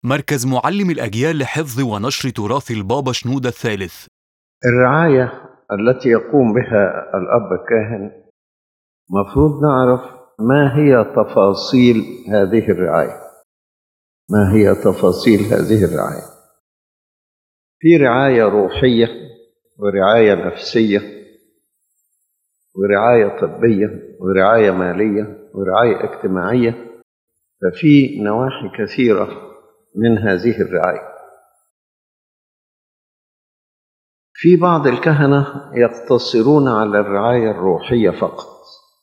مركز معلم الأجيال لحفظ ونشر تراث البابا شنودة الثالث الرعاية التي يقوم بها الأب الكاهن مفروض نعرف ما هي تفاصيل هذه الرعاية ما هي تفاصيل هذه الرعاية في رعاية روحية ورعاية نفسية ورعاية طبية ورعاية مالية ورعاية اجتماعية ففي نواحي كثيرة من هذه الرعاية في بعض الكهنة يقتصرون على الرعاية الروحية فقط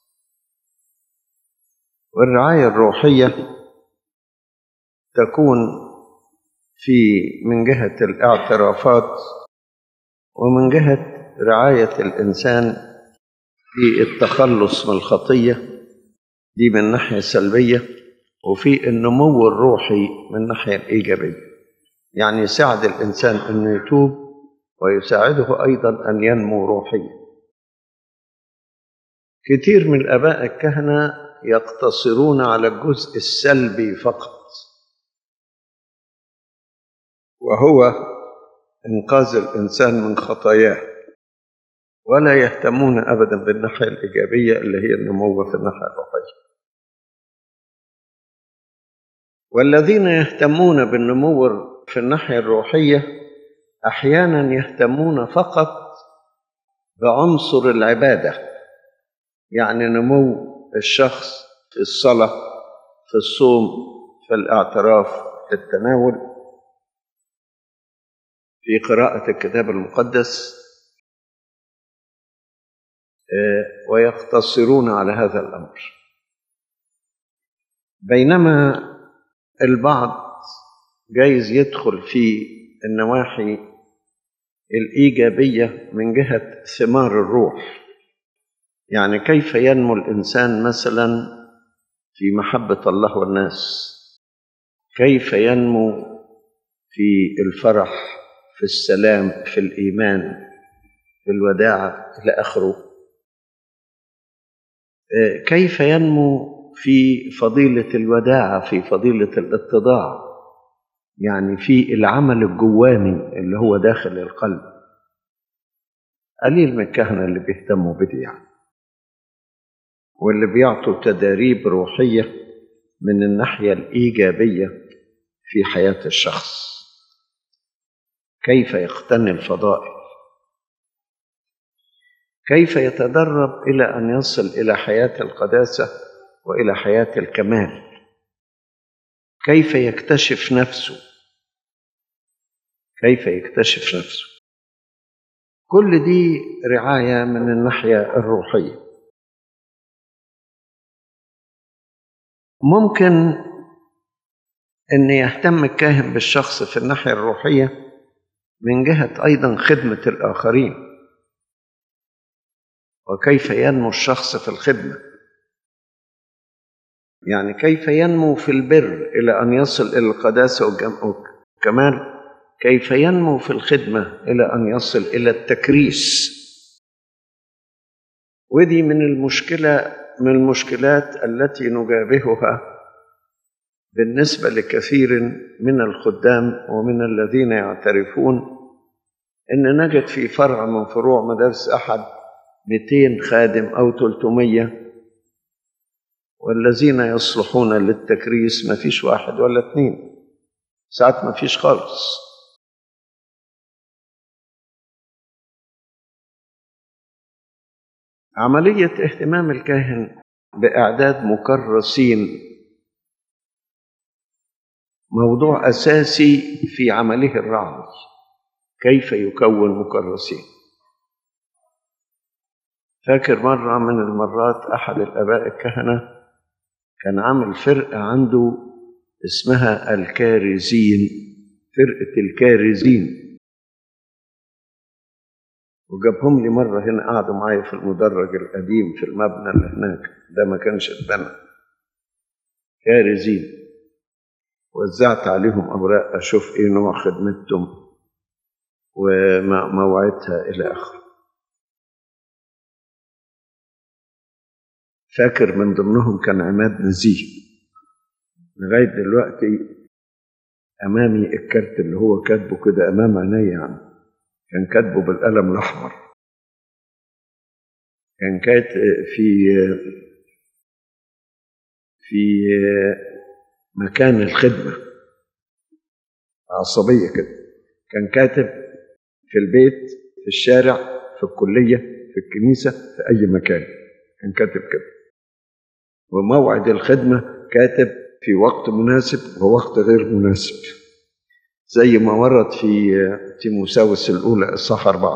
والرعاية الروحية تكون في من جهة الاعترافات ومن جهة رعاية الإنسان في التخلص من الخطية دي من ناحية سلبية وفي النمو الروحي من الناحية الإيجابية يعني يساعد الإنسان أنه يتوب ويساعده أيضا أن ينمو روحيا كثير من الآباء الكهنة يقتصرون على الجزء السلبي فقط وهو إنقاذ الإنسان من خطاياه ولا يهتمون أبدا بالناحية الإيجابية اللي هي النمو في الناحية الروحية والذين يهتمون بالنمو في الناحية الروحية أحيانا يهتمون فقط بعنصر العبادة يعني نمو الشخص في الصلاة في الصوم في الاعتراف في التناول في قراءة الكتاب المقدس ويقتصرون على هذا الأمر بينما البعض جايز يدخل في النواحي الإيجابية من جهة ثمار الروح يعني كيف ينمو الإنسان مثلا في محبة الله والناس كيف ينمو في الفرح في السلام في الإيمان في الوداعة إلى آخره كيف ينمو في فضيلة الوداعة في فضيلة الاتضاع يعني في العمل الجواني اللي هو داخل القلب قليل من الكهنة اللي بيهتموا بدي يعني واللي بيعطوا تداريب روحية من الناحية الإيجابية في حياة الشخص كيف يقتني الفضائل كيف يتدرب إلى أن يصل إلى حياة القداسة وإلى حياة الكمال كيف يكتشف نفسه كيف يكتشف نفسه كل دي رعاية من الناحية الروحية ممكن أن يهتم الكاهن بالشخص في الناحية الروحية من جهة أيضا خدمة الآخرين وكيف ينمو الشخص في الخدمة يعني كيف ينمو في البر إلى أن يصل إلى القداسة والكمال كيف ينمو في الخدمة إلى أن يصل إلى التكريس ودي من المشكلة من المشكلات التي نجابهها بالنسبة لكثير من الخدام ومن الذين يعترفون أن نجد في فرع من فروع مدارس أحد 200 خادم أو 300 والذين يصلحون للتكريس ما فيش واحد ولا اثنين ساعات ما فيش خالص عملية اهتمام الكاهن بإعداد مكرسين موضوع أساسي في عمله الرعوي كيف يكون مكرسين فاكر مرة من المرات أحد الآباء الكهنة كان عامل فرقة عنده اسمها الكارزين فرقة الكارزين وجابهم لي مرة هنا قعدوا معايا في المدرج القديم في المبنى اللي هناك ده ما كانش اتبنى كارزين وزعت عليهم أوراق أشوف إيه نوع خدمتهم وموعدها إلى آخره فاكر من ضمنهم كان عماد نزيه لغاية دلوقتي أمامي الكارت اللي هو كاتبه كده أمام عيني يعني كان كاتبه بالقلم الأحمر كان كات في في مكان الخدمة عصبية كده كان كاتب في البيت في الشارع في الكلية في الكنيسة في أي مكان كان كاتب كده وموعد الخدمة كاتب في وقت مناسب ووقت غير مناسب زي ما ورد في تيموساوس الأولى إصحاح أربعة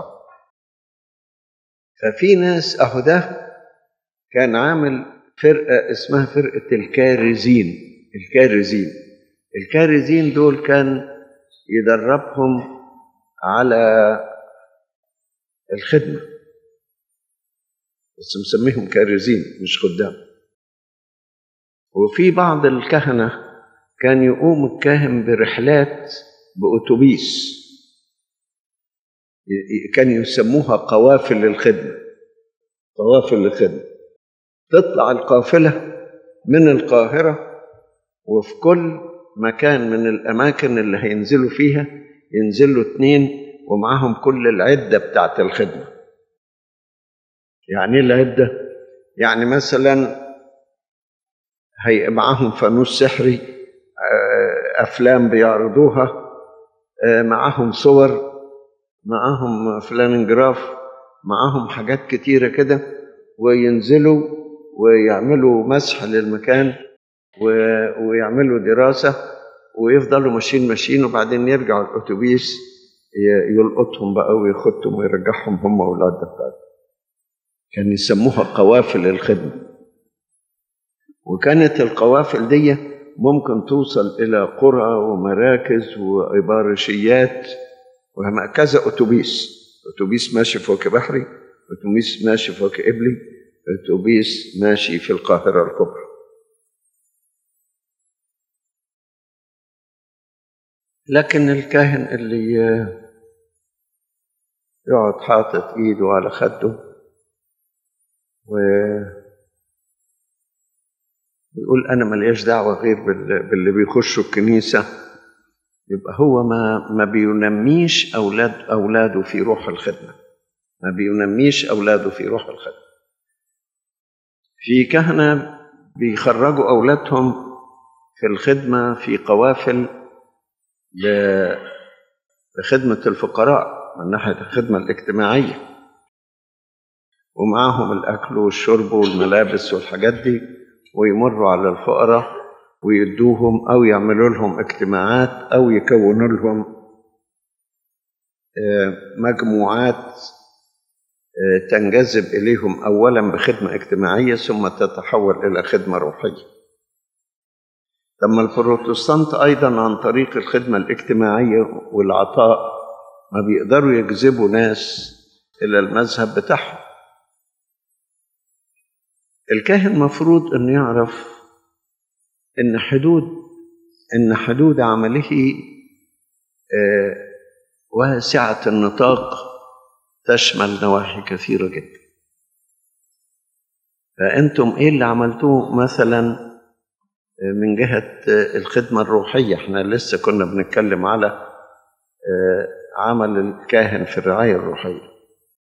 ففي ناس أهو ده كان عامل فرقة اسمها فرقة الكارزين الكارزين الكارزين دول كان يدربهم على الخدمة بس مسميهم كارزين مش خدام وفي بعض الكهنة كان يقوم الكاهن برحلات بأتوبيس كان يسموها قوافل الخدمة قوافل الخدمة تطلع القافلة من القاهرة وفي كل مكان من الأماكن اللي هينزلوا فيها ينزلوا اتنين ومعاهم كل العدة بتاعت الخدمة يعني ايه العدة؟ يعني مثلا هيبقى معاهم فانوس سحري أفلام بيعرضوها معاهم صور معاهم فلانجراف معاهم حاجات كتيرة كده وينزلوا ويعملوا مسح للمكان ويعملوا دراسة ويفضلوا ماشيين ماشيين وبعدين يرجعوا الأتوبيس يلقطهم بقى وياخدهم ويرجعهم هم أولاد بتاعتهم كان يسموها قوافل الخدمة وكانت القوافل دي ممكن توصل إلى قرى ومراكز وإبارشيات وهكذا أتوبيس أتوبيس ماشي فوق بحري أتوبيس ماشي فوق إبلي أتوبيس ماشي في القاهرة الكبرى لكن الكاهن اللي يقعد حاطط ايده على خده و يقول انا ملياش دعوه غير باللي بيخشوا الكنيسه يبقى هو ما ما بينميش اولاد اولاده في روح الخدمه ما بينميش اولاده في روح الخدمه في كهنه بيخرجوا اولادهم في الخدمه في قوافل لخدمه الفقراء من ناحيه الخدمه الاجتماعيه ومعاهم الاكل والشرب والملابس والحاجات دي ويمروا على الفقراء ويدوهم أو يعملوا لهم اجتماعات أو يكونوا لهم مجموعات تنجذب إليهم أولا بخدمة اجتماعية ثم تتحول إلى خدمة روحية ثم البروتستانت أيضا عن طريق الخدمة الاجتماعية والعطاء ما بيقدروا يجذبوا ناس إلى المذهب بتاعهم الكاهن مفروض انه يعرف ان حدود ان حدود عمله واسعه النطاق تشمل نواحي كثيره جدا فانتم ايه اللي عملتوه مثلا من جهه الخدمه الروحيه احنا لسه كنا بنتكلم على عمل الكاهن في الرعايه الروحيه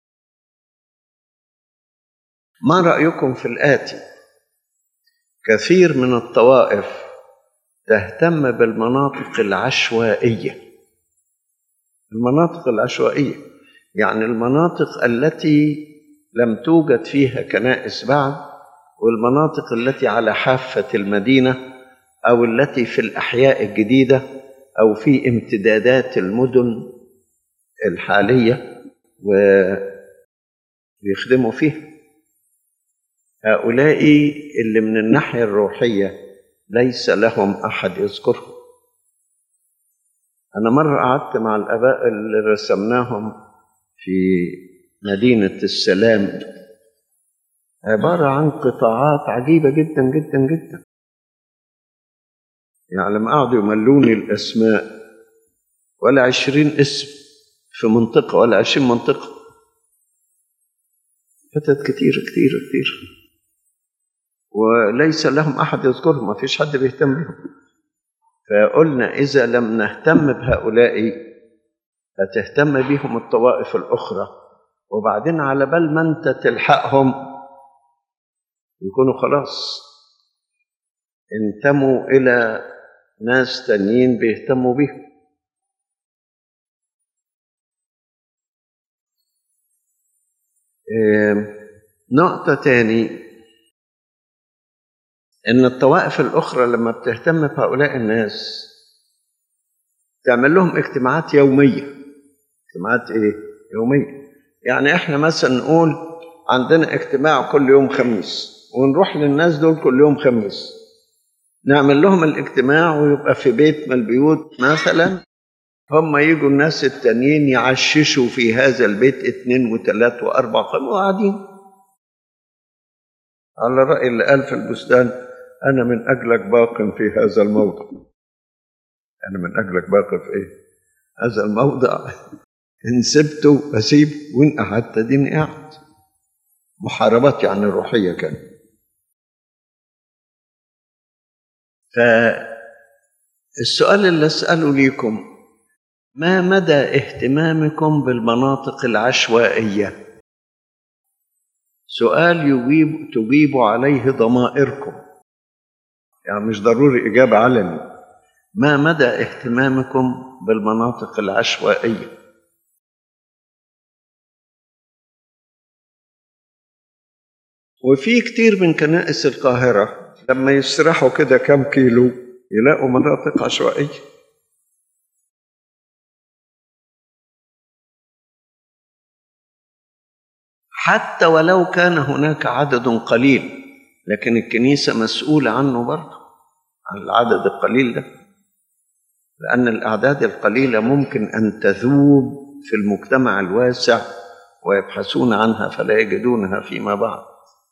ما رأيكم في الآتي؟ كثير من الطوائف تهتم بالمناطق العشوائية المناطق العشوائية يعني المناطق التي لم توجد فيها كنائس بعد والمناطق التي على حافة المدينة أو التي في الأحياء الجديدة أو في امتدادات المدن الحالية ويخدموا فيها هؤلاء اللي من الناحية الروحية ليس لهم أحد يذكرهم أنا مرة قعدت مع الآباء اللي رسمناهم في مدينة السلام عبارة عن قطاعات عجيبة جدا جدا جدا يعني لما قعدوا يملوني الأسماء ولا عشرين اسم في منطقة ولا عشرين منطقة فتت كتير كتير كتير وليس لهم أحد يذكرهم ما فيش حد بيهتم بهم فقلنا إذا لم نهتم بهؤلاء فتهتم بهم الطوائف الأخرى وبعدين على بال ما أنت تلحقهم يكونوا خلاص انتموا إلى ناس تانيين بيهتموا بيهم نقطة تاني إن الطوائف الأخرى لما بتهتم بهؤلاء الناس تعمل لهم اجتماعات يومية اجتماعات إيه؟ يومية يعني إحنا مثلا نقول عندنا اجتماع كل يوم خميس ونروح للناس دول كل يوم خميس نعمل لهم الاجتماع ويبقى في بيت من البيوت مثلا هم يجوا الناس التانيين يعششوا في هذا البيت اثنين وثلاث واربع خمس وقاعدين على رأي اللي قال في البستان أنا من أجلك باق في هذا الموضع أنا من أجلك باق في إيه؟ هذا الموضع إن سبته أسيب وإن قعدت دين قاعد محاربات يعني روحية كانت فالسؤال اللي أسأله ليكم ما مدى اهتمامكم بالمناطق العشوائية سؤال يجيب تجيب عليه ضمائركم يعني مش ضروري إجابة علني ما مدى اهتمامكم بالمناطق العشوائية وفي كتير من كنائس القاهرة لما يسرحوا كده كام كيلو يلاقوا مناطق عشوائية حتى ولو كان هناك عدد قليل لكن الكنيسة مسؤولة عنه برضه عن العدد القليل ده لأن الأعداد القليلة ممكن أن تذوب في المجتمع الواسع ويبحثون عنها فلا يجدونها فيما بعد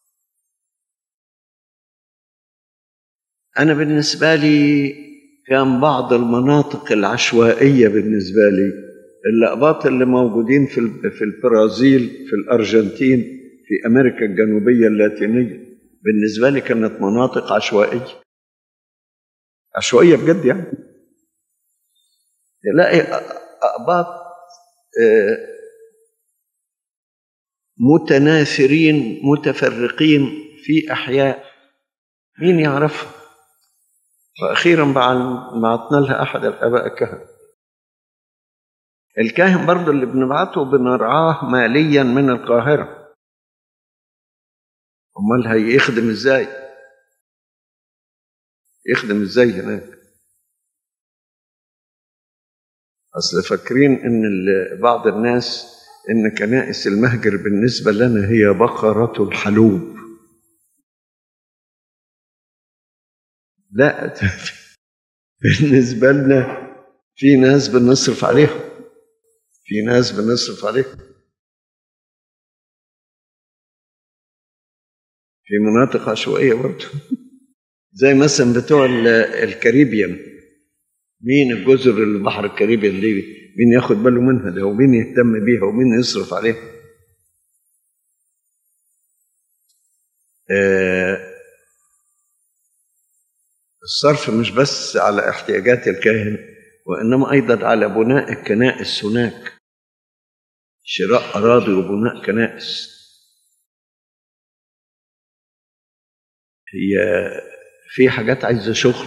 أنا بالنسبة لي كان بعض المناطق العشوائية بالنسبة لي الأقباط اللي موجودين في في البرازيل في الأرجنتين في أمريكا الجنوبية اللاتينية بالنسبة لي كانت مناطق عشوائية عشوائية بجد يعني تلاقي أقباط متناثرين متفرقين في أحياء مين يعرفها وأخيرا بعثنا لها أحد الآباء الكهنة الكاهن برضه اللي بنبعته بنرعاه ماليا من القاهرة أمال هيخدم إزاي يخدم إزاي هناك أصل فاكرين إن بعض الناس إن كنائس المهجر بالنسبة لنا هي بقرة الحلوب لا بالنسبة لنا في ناس بنصرف عليهم في ناس بنصرف عليهم في مناطق عشوائية برضه زي مثلا بتوع الكاريبيان مين الجزر اللي بحر الكاريبيان دي مين ياخد باله منها ده ومين يهتم بيها ومين يصرف عليها آه الصرف مش بس على احتياجات الكاهن وإنما أيضا على بناء الكنائس هناك شراء أراضي وبناء كنائس هي في حاجات عايزة شغل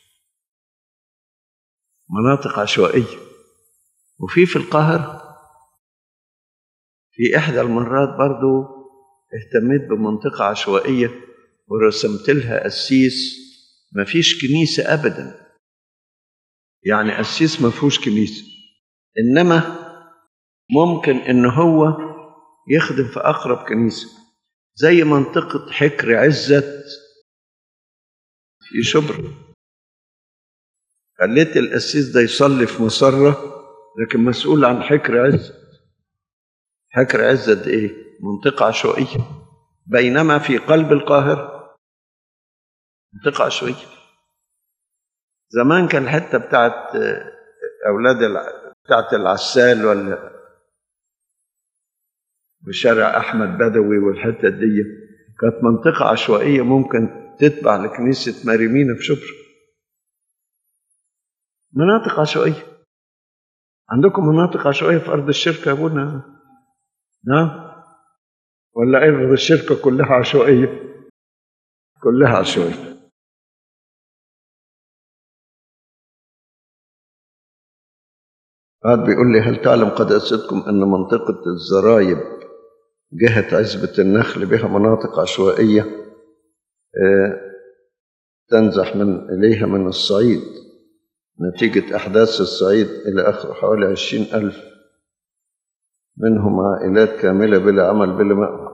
مناطق عشوائية وفي في القاهرة في إحدى المرات برضو اهتميت بمنطقة عشوائية ورسمت لها قسيس مفيش كنيسة أبدا يعني قسيس ما فيهوش كنيسة إنما ممكن إن هو يخدم في أقرب كنيسة زي منطقة حكر عزت في شبرا خليت القسيس ده يصلي في مسرة لكن مسؤول عن حكر عزت حكر عزت إيه؟ منطقة عشوائية بينما في قلب القاهرة منطقة عشوائية زمان كان الحتة بتاعت أولاد بتاعت العسال ولا بشارع أحمد بدوي والحتة دي كانت منطقة عشوائية ممكن تتبع لكنيسة ماريمينا في شبرا مناطق عشوائية عندكم مناطق عشوائية في أرض الشركة يا أبونا نعم ولا أرض الشركة كلها عشوائية كلها عشوائية قاعد بيقول لي هل تعلم قد أسدكم أن منطقة الزرايب جهة عزبة النخل بها مناطق عشوائية آه، تنزح من إليها من الصعيد نتيجة أحداث الصعيد إلى آخره حوالي عشرين ألف منهم عائلات كاملة بلا عمل بلا مأوى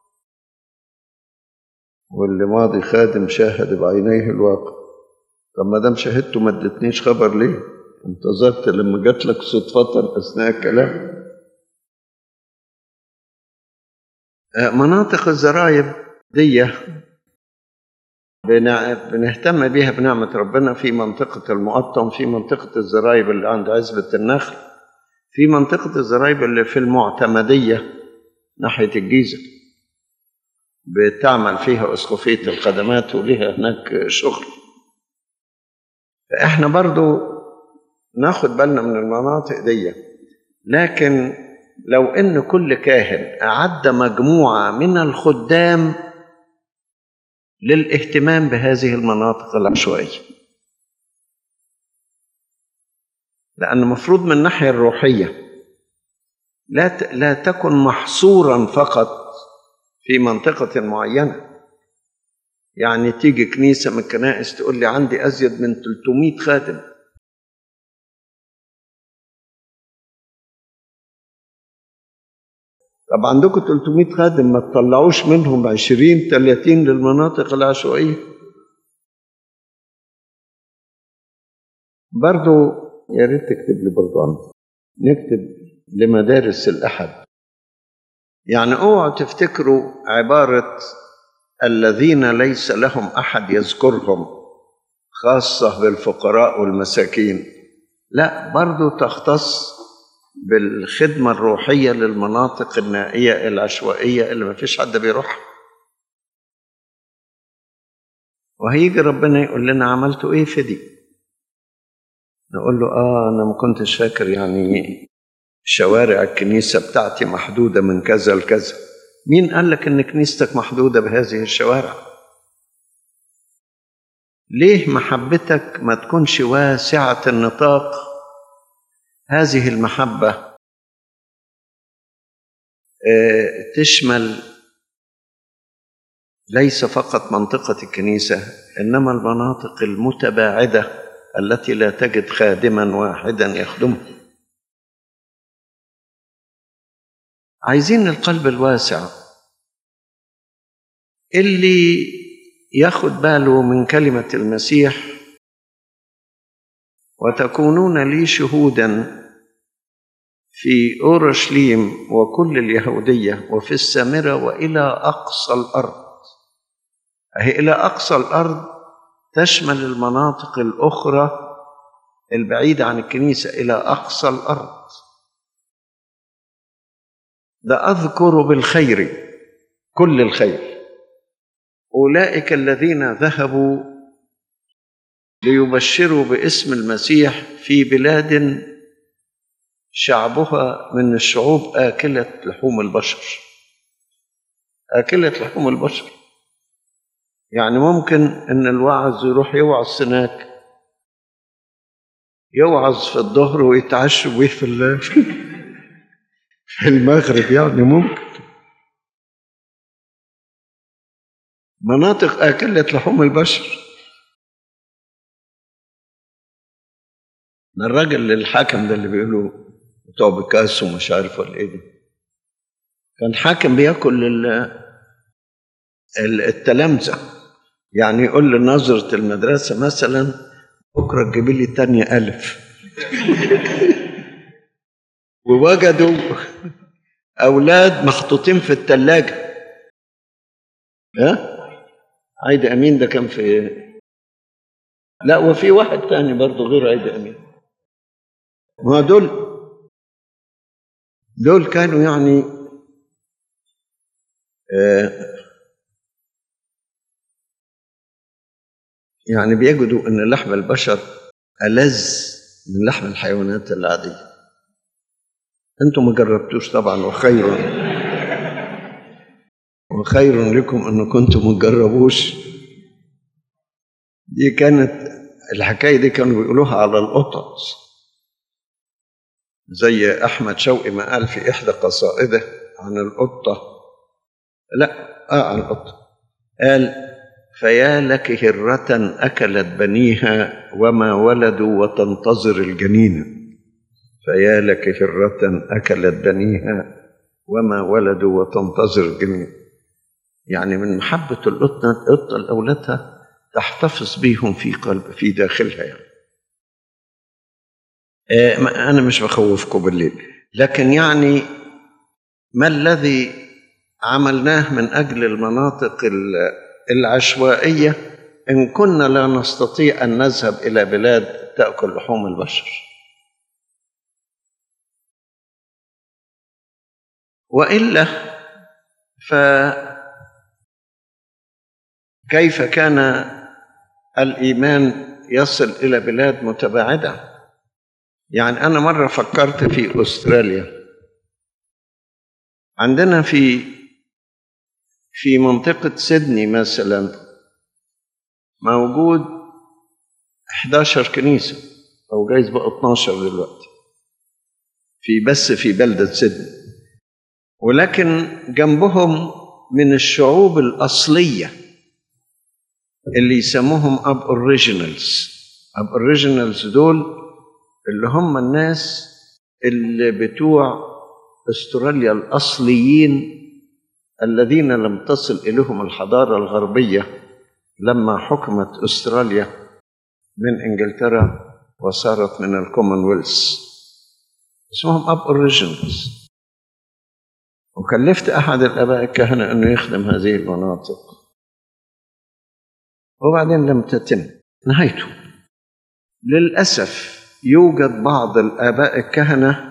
واللي ماضي خادم شاهد بعينيه الواقع طب ما دام شاهدته ما ادتنيش خبر ليه؟ انتظرت لما جات لك صدفة أثناء الكلام آه، مناطق الزرايب دي بنع- بنهتم بيها بنعمة ربنا في منطقة المقطم في منطقة الزرايب اللي عند عزبة النخل في منطقة الزرايب اللي في المعتمدية ناحية الجيزة بتعمل فيها أسقفية الخدمات وليها هناك شغل فإحنا برضو ناخد بالنا من المناطق دي لكن لو إن كل كاهن أعد مجموعة من الخدام للاهتمام بهذه المناطق العشوائية لأن المفروض من الناحية الروحية لا ت- لا تكن محصورا فقط في منطقة معينة يعني تيجي كنيسة من الكنائس تقول لي عندي أزيد من 300 خادم طب عندكم 300 خادم ما تطلعوش منهم 20 30 للمناطق العشوائية برضو يا ريت تكتب لي برضو عنه نكتب لمدارس الأحد يعني اوعوا تفتكروا عبارة الذين ليس لهم أحد يذكرهم خاصة بالفقراء والمساكين لا برضو تختص بالخدمة الروحية للمناطق النائية العشوائية اللي ما فيش حد بيروحها وهيجي ربنا يقول لنا عملتوا ايه في دي نقول له اه انا ما كنتش فاكر يعني شوارع الكنيسة بتاعتي محدودة من كذا لكذا مين قال لك ان كنيستك محدودة بهذه الشوارع ليه محبتك ما تكونش واسعة النطاق هذه المحبة آه، تشمل ليس فقط منطقة الكنيسة إنما المناطق المتباعدة التي لا تجد خادما واحدا يخدمها عايزين القلب الواسع اللي ياخد باله من كلمة المسيح وتكونون لي شهودا في اورشليم وكل اليهوديه وفي السامره والى اقصى الارض هي الى اقصى الارض تشمل المناطق الاخرى البعيده عن الكنيسه الى اقصى الارض ده اذكر بالخير كل الخير اولئك الذين ذهبوا ليبشروا باسم المسيح في بلاد شعبها من الشعوب آكلة لحوم البشر آكلة لحوم البشر يعني ممكن إن الواعظ يروح يوعظ هناك يوعظ في الظهر ويتعشى بيه في ال- في المغرب يعني ممكن مناطق آكلة لحوم البشر ده الراجل الحاكم ده اللي بيقولوا بتوع بيكاسو مش عارف ولا ايه ده كان حاكم بياكل ال- ال- التلامذة يعني يقول لنظرة المدرسة مثلا بكرة تجيبي لي تانية ألف ووجدوا أولاد محطوطين في التلاجة ها عايدة أمين ده كان في لا وفي واحد تاني برضه غير عايدة أمين ما دول دول كانوا يعني آه يعني بيجدوا ان لحم البشر ألذ من لحم الحيوانات العادية أنتم ما جربتوش طبعا وخير وخير لكم أن كنتم ما تجربوش دي كانت الحكاية دي كانوا بيقولوها على القطط زي أحمد شوقي ما قال في إحدى قصائده عن القطة لا آه عن القطة قال فيا لك هرة أكلت بنيها وما ولدوا وتنتظر الجنين فيا لك هرة أكلت بنيها وما ولدوا وتنتظر الجنين يعني من محبة القطة القطة لأولادها تحتفظ بيهم في قلب في داخلها يعني آه أنا مش بخوفكم بالليل لكن يعني ما الذي عملناه من أجل المناطق العشوائية إن كنا لا نستطيع أن نذهب إلى بلاد تأكل لحوم البشر وإلا فكيف كان الإيمان يصل إلى بلاد متباعدة يعني أنا مرة فكرت في أستراليا عندنا في في منطقة سيدني مثلا موجود 11 كنيسة أو جايز بقى 12 دلوقتي في بس في بلدة سيدني ولكن جنبهم من الشعوب الأصلية اللي يسموهم أب أوريجينالز أب أوريجينالز دول اللي هم الناس اللي بتوع استراليا الأصليين الذين لم تصل إليهم الحضارة الغربية لما حكمت أستراليا من إنجلترا وصارت من الكومنولث اسمهم أب أوريجينالز وكلفت أحد الآباء الكهنة أنه يخدم هذه المناطق وبعدين لم تتم نهايته للأسف يوجد بعض الآباء الكهنة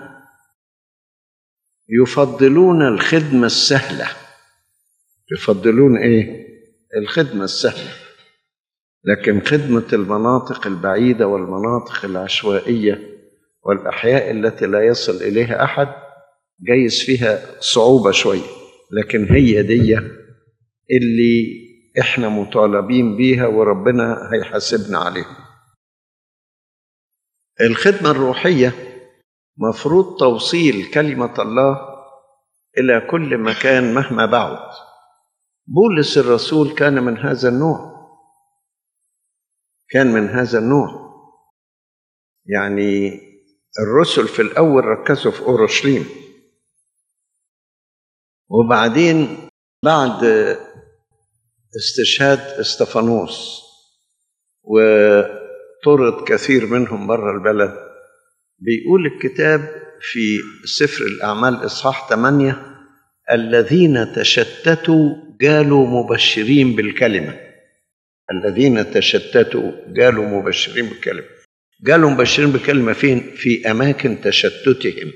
يفضلون الخدمة السهلة يفضلون إيه؟ الخدمة السهلة لكن خدمة المناطق البعيدة والمناطق العشوائية والأحياء التي لا يصل إليها أحد جايز فيها صعوبة شوية لكن هي دي اللي احنا مطالبين بيها وربنا هيحاسبنا عليها الخدمة الروحية مفروض توصيل كلمة الله إلى كل مكان مهما بعد بولس الرسول كان من هذا النوع كان من هذا النوع يعني الرسل في الأول ركزوا في أورشليم وبعدين بعد استشهاد استفانوس وطرد كثير منهم بره البلد بيقول الكتاب في سفر الأعمال إصحاح 8 الذين تشتتوا قالوا مبشرين بالكلمة الذين تشتتوا قالوا مبشرين بالكلمة قالوا مبشرين بالكلمة فين؟ في أماكن تشتتهم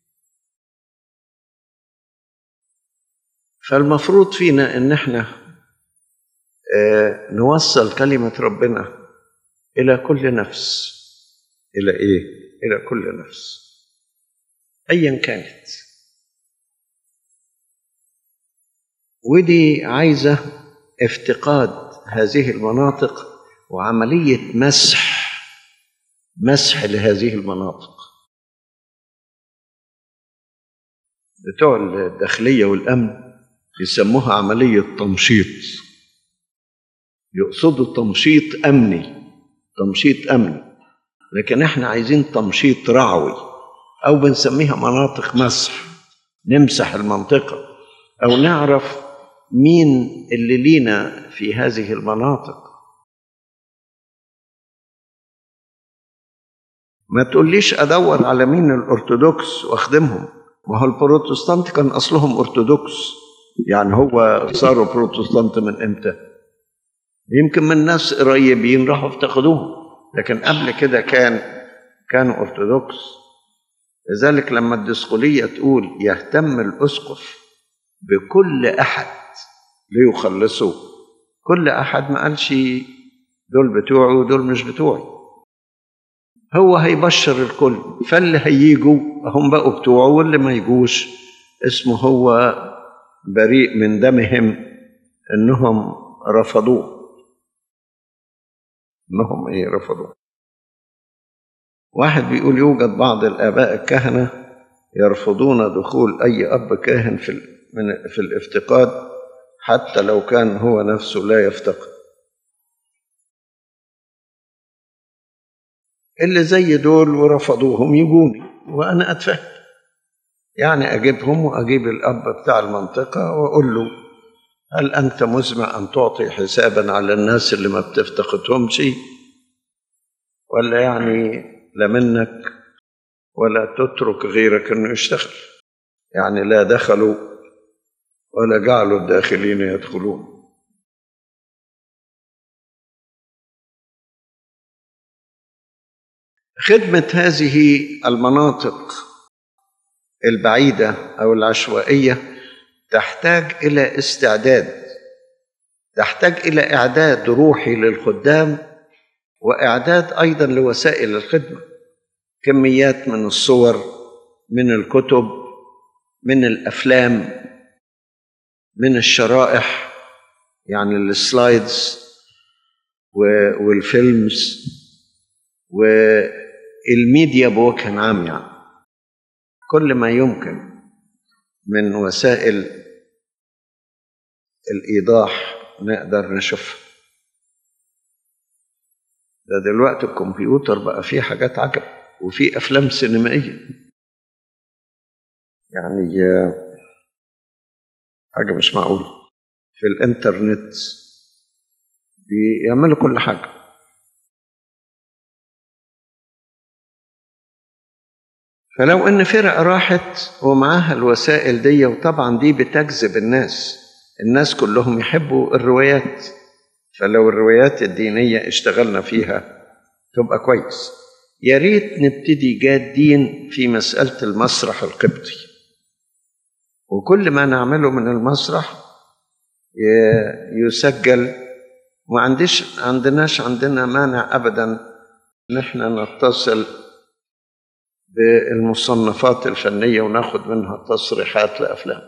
فالمفروض فينا ان احنا آه نوصل كلمة ربنا إلى كل نفس إلى إيه؟ إلى كل نفس أيا كانت ودي عايزة افتقاد هذه المناطق وعملية مسح مسح لهذه المناطق بتوع الداخلية والأمن يسموها عملية تمشيط يقصدوا تمشيط أمني تمشيط أمني لكن احنا عايزين تمشيط رعوي أو بنسميها مناطق مسح نمسح المنطقة أو نعرف مين اللي لينا في هذه المناطق ما تقوليش أدور على مين الأرثوذكس وأخدمهم ما هو البروتستانت كان أصلهم أرثوذكس يعني هو صاروا بروتستانت من امتى يمكن من ناس قريبين راحوا افتقدوهم لكن قبل كده كان كانوا ارثوذكس لذلك لما الدسقلية تقول يهتم الأسقف بكل أحد ليخلصه كل أحد ما قالش دول بتوعي ودول مش بتوعي هو هيبشر الكل فاللي هيجوا هم بقوا بتوعه واللي ما يجوش اسمه هو بريء من دمهم انهم رفضوه انهم ايه رفضوه واحد بيقول يوجد بعض الاباء الكهنه يرفضون دخول اي اب كاهن في من في الافتقاد حتى لو كان هو نفسه لا يفتقد اللي زي دول ورفضوهم يجوني وانا اتفهم يعني اجيبهم واجيب الاب بتاع المنطقه واقول له هل انت مزمع ان تعطي حسابا على الناس اللي ما بتفتقدهمش ولا يعني لا منك ولا تترك غيرك انه يشتغل يعني لا دخلوا ولا جعلوا الداخلين يدخلون خدمة هذه المناطق البعيدة أو العشوائية تحتاج إلى استعداد تحتاج إلى إعداد روحي للخدام وإعداد أيضا لوسائل الخدمة كميات من الصور من الكتب من الأفلام من الشرائح يعني السلايدز والفيلمز والميديا بوجه عام يعني كل ما يمكن من وسائل الإيضاح نقدر نشوفها ده دلوقتي الكمبيوتر بقى فيه حاجات عجب وفيه أفلام سينمائية يعني حاجة مش معقولة في الإنترنت بيعملوا كل حاجة فلو ان فرق راحت ومعاها الوسائل دي وطبعا دي بتجذب الناس الناس كلهم يحبوا الروايات فلو الروايات الدينية اشتغلنا فيها تبقى كويس يا ريت نبتدي جادين في مسألة المسرح القبطي وكل ما نعمله من المسرح يسجل ما عنديش عندناش عندنا مانع ابدا ان احنا نتصل بالمصنفات الفنية وناخد منها تصريحات لأفلام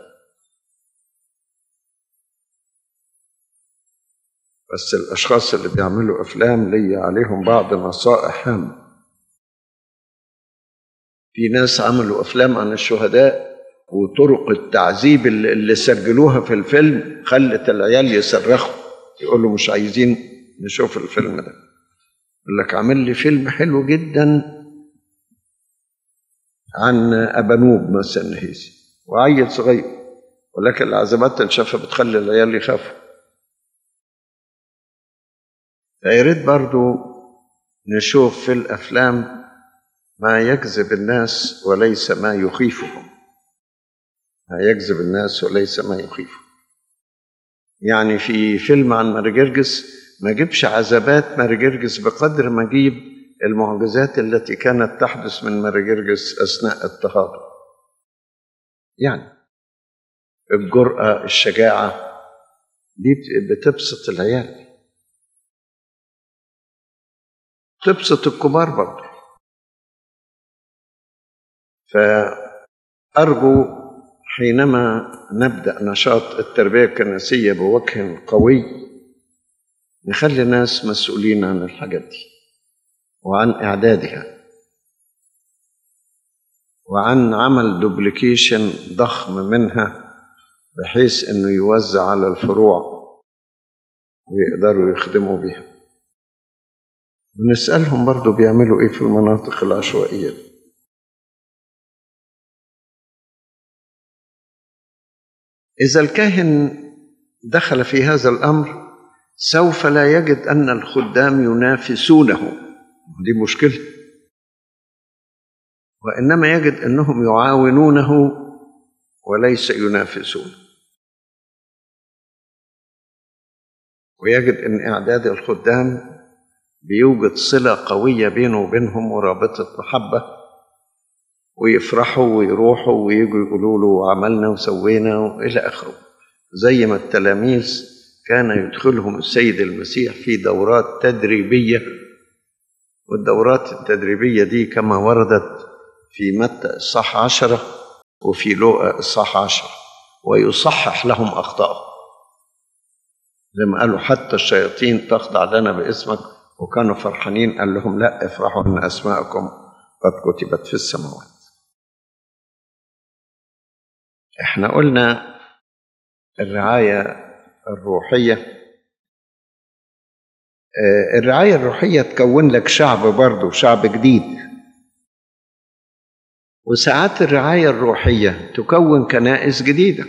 بس الأشخاص اللي بيعملوا أفلام لي عليهم بعض نصائح هامة في ناس عملوا أفلام عن الشهداء وطرق التعذيب اللي, اللي سجلوها في الفيلم خلت العيال يصرخوا يقولوا مش عايزين نشوف الفيلم ده يقول لك عامل لي فيلم حلو جدا عن أبانوب مثلا نهيسي وعيل صغير ولكن العزبات اللي شافها بتخلي العيال يخافوا فيا ريت برضو نشوف في الأفلام ما يجذب الناس وليس ما يخيفهم ما يجذب الناس وليس ما يخيفهم يعني في فيلم عن مرجرجس ما جيبش عذابات مرجرجس بقدر ما جيب المعجزات التي كانت تحدث من مرجرجس أثناء اضطهاده يعني الجرأة الشجاعة دي بتبسط العيال تبسط الكبار برضه فأرجو حينما نبدأ نشاط التربية الكنسية بوجه قوي نخلي ناس مسؤولين عن الحاجات دي وعن إعدادها وعن عمل دوبليكيشن ضخم منها بحيث انه يوزع على الفروع ويقدروا يخدموا بها ونسألهم برضو بيعملوا ايه في المناطق العشوائية دي إذا الكاهن دخل في هذا الأمر سوف لا يجد أن الخدام ينافسونه دي مشكلة وإنما يجد أنهم يعاونونه وليس ينافسونه ويجد أن إعداد الخدام بيوجد صلة قوية بينه وبينهم ورابطة محبة ويفرحوا ويروحوا ويجوا يقولوا له عملنا وسوينا وإلى آخره زي ما التلاميذ كان يدخلهم السيد المسيح في دورات تدريبية والدورات التدريبية دي كما وردت في متى الصح عشرة وفي لوقا الصح عشرة ويصحح لهم أخطائهم زي ما قالوا حتى الشياطين تخضع لنا باسمك وكانوا فرحانين قال لهم لا افرحوا ان اسماءكم قد كتبت في السماوات احنا قلنا الرعايه الروحيه آه، الرعايه الروحيه تكون لك شعب برضه شعب جديد وساعات الرعايه الروحيه تكون كنائس جديده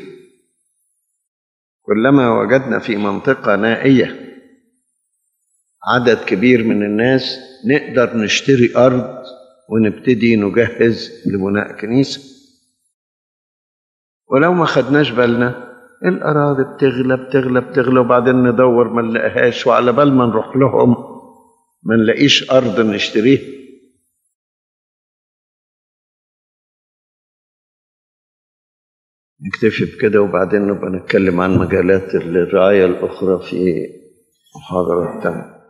كلما وجدنا في منطقه نائيه عدد كبير من الناس نقدر نشتري ارض ونبتدي نجهز لبناء كنيسه ولو ما خدناش بالنا الاراضي بتغلى بتغلى بتغلى وبعدين ندور ما نلاقيهاش وعلى بال ما نروح لهم ما نلاقيش ارض نشتريها نكتفي بكده وبعدين نبقى نتكلم عن مجالات الرعاية الأخرى في محاضرة تانية